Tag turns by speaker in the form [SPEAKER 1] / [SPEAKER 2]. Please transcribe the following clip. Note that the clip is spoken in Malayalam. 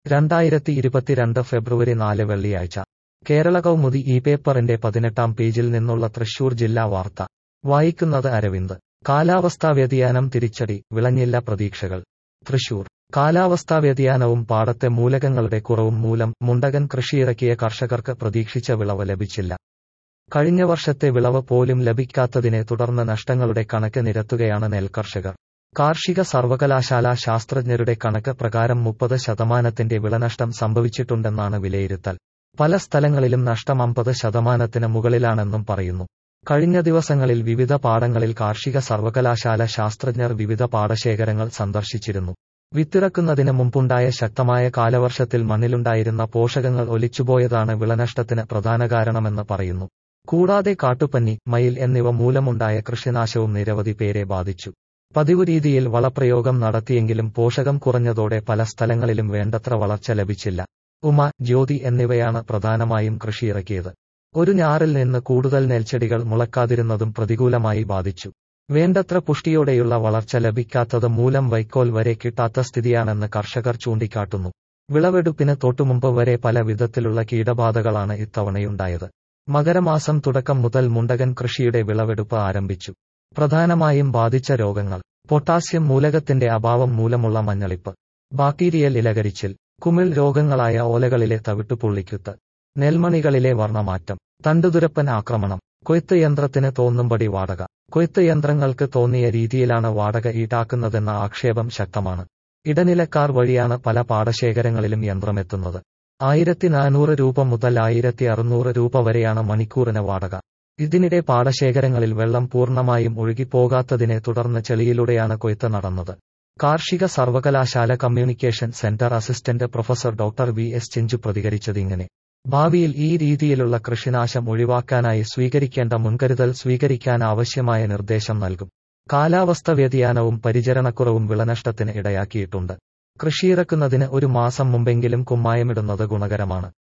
[SPEAKER 1] രണ്ടായിരത്തി ഇരുപത്തിരണ്ട് ഫെബ്രുവരി നാല് വെള്ളിയാഴ്ച കേരള കൗമുദി ഈ പേപ്പറിന്റെ പതിനെട്ടാം പേജിൽ നിന്നുള്ള തൃശൂർ ജില്ലാ വാർത്ത വായിക്കുന്നത് അരവിന്ദ് കാലാവസ്ഥാ വ്യതിയാനം തിരിച്ചടി വിളഞ്ഞില്ല പ്രതീക്ഷകൾ തൃശൂർ കാലാവസ്ഥാ വ്യതിയാനവും പാടത്തെ മൂലകങ്ങളുടെ കുറവും മൂലം മുണ്ടകൻ കൃഷിയിറക്കിയ കർഷകർക്ക് പ്രതീക്ഷിച്ച വിളവ് ലഭിച്ചില്ല കഴിഞ്ഞ വർഷത്തെ വിളവ് പോലും ലഭിക്കാത്തതിനെ തുടർന്ന് നഷ്ടങ്ങളുടെ കണക്ക് നിരത്തുകയാണ് നെൽകർഷകർ കാർഷിക സർവകലാശാല ശാസ്ത്രജ്ഞരുടെ കണക്ക് പ്രകാരം മുപ്പത് ശതമാനത്തിന്റെ വിളനഷ്ടം സംഭവിച്ചിട്ടുണ്ടെന്നാണ് വിലയിരുത്തൽ പല സ്ഥലങ്ങളിലും നഷ്ടം അമ്പത് ശതമാനത്തിന് മുകളിലാണെന്നും പറയുന്നു കഴിഞ്ഞ ദിവസങ്ങളിൽ വിവിധ പാടങ്ങളിൽ കാർഷിക സർവകലാശാല ശാസ്ത്രജ്ഞർ വിവിധ പാടശേഖരങ്ങൾ സന്ദർശിച്ചിരുന്നു വിത്തിറക്കുന്നതിന് മുമ്പുണ്ടായ ശക്തമായ കാലവർഷത്തിൽ മണ്ണിലുണ്ടായിരുന്ന പോഷകങ്ങൾ ഒലിച്ചുപോയതാണ് വിളനഷ്ടത്തിന് പ്രധാന കാരണമെന്ന് പറയുന്നു കൂടാതെ കാട്ടുപന്നി മയിൽ എന്നിവ മൂലമുണ്ടായ കൃഷിനാശവും നിരവധി പേരെ ബാധിച്ചു പതിവ് രീതിയിൽ വളപ്രയോഗം നടത്തിയെങ്കിലും പോഷകം കുറഞ്ഞതോടെ പല സ്ഥലങ്ങളിലും വേണ്ടത്ര വളർച്ച ലഭിച്ചില്ല ഉമ ജ്യോതി എന്നിവയാണ് പ്രധാനമായും കൃഷിയിറക്കിയത് ഒരു ഞാറിൽ നിന്ന് കൂടുതൽ നെൽച്ചെടികൾ മുളക്കാതിരുന്നതും പ്രതികൂലമായി ബാധിച്ചു വേണ്ടത്ര പുഷ്ടിയോടെയുള്ള വളർച്ച ലഭിക്കാത്തത് മൂലം വൈക്കോൽ വരെ കിട്ടാത്ത സ്ഥിതിയാണെന്ന് കർഷകർ ചൂണ്ടിക്കാട്ടുന്നു വിളവെടുപ്പിന് തൊട്ടുമുമ്പ് വരെ പല വിധത്തിലുള്ള കീടബാധകളാണ് ഇത്തവണയുണ്ടായത് മകരമാസം തുടക്കം മുതൽ മുണ്ടകൻ കൃഷിയുടെ വിളവെടുപ്പ് ആരംഭിച്ചു പ്രധാനമായും ബാധിച്ച രോഗങ്ങൾ പൊട്ടാസ്യം മൂലകത്തിന്റെ അഭാവം മൂലമുള്ള മഞ്ഞളിപ്പ് ബാക്ടീരിയൽ ഇലകരിച്ചിൽ കുമിൾ രോഗങ്ങളായ ഓലകളിലെ തവിട്ടുപുള്ളിക്കുത്ത് നെൽമണികളിലെ വർണ്ണമാറ്റം തണ്ടുതുരപ്പൻ ആക്രമണം കൊയ്ത്ത് യന്ത്രത്തിന് തോന്നുംപടി വാടക കൊയ്ത്ത് യന്ത്രങ്ങൾക്ക് തോന്നിയ രീതിയിലാണ് വാടക ഈടാക്കുന്നതെന്ന ആക്ഷേപം ശക്തമാണ് ഇടനിലക്കാർ വഴിയാണ് പല പാടശേഖരങ്ങളിലും യന്ത്രമെത്തുന്നത് ആയിരത്തി നാനൂറ് രൂപ മുതൽ ആയിരത്തി അറുന്നൂറ് രൂപ വരെയാണ് മണിക്കൂറിന് വാടക ഇതിനിടെ പാടശേഖരങ്ങളിൽ വെള്ളം പൂർണ്ണമായും ഒഴുകിപ്പോകാത്തതിനെ തുടർന്ന് ചെളിയിലൂടെയാണ് കൊയ്ത്ത് നടന്നത് കാർഷിക സർവകലാശാല communication centre assistant professor doctor V S Chinchu പ്രതികരിച്ചതിങ്ങനെ ഭാവിയിൽ ഈ രീതിയിലുള്ള കൃഷിനാശം ഒഴിവാക്കാനായി സ്വീകരിക്കേണ്ട മുൻകരുതൽ സ്വീകരിക്കാൻ ആവശ്യമായ നിർദ്ദേശം നൽകും കാലാവസ്ഥ വ്യതിയാനവും പരിചരണക്കുറവും വിളനഷ്ടത്തിന് ഇടയാക്കിയിട്ടുണ്ട് കൃഷിയിറക്കുന്നതിന് ഒരു മാസം മുമ്പെങ്കിലും കുമ്മായമിടുന്നത് ഗുണകരമാണ്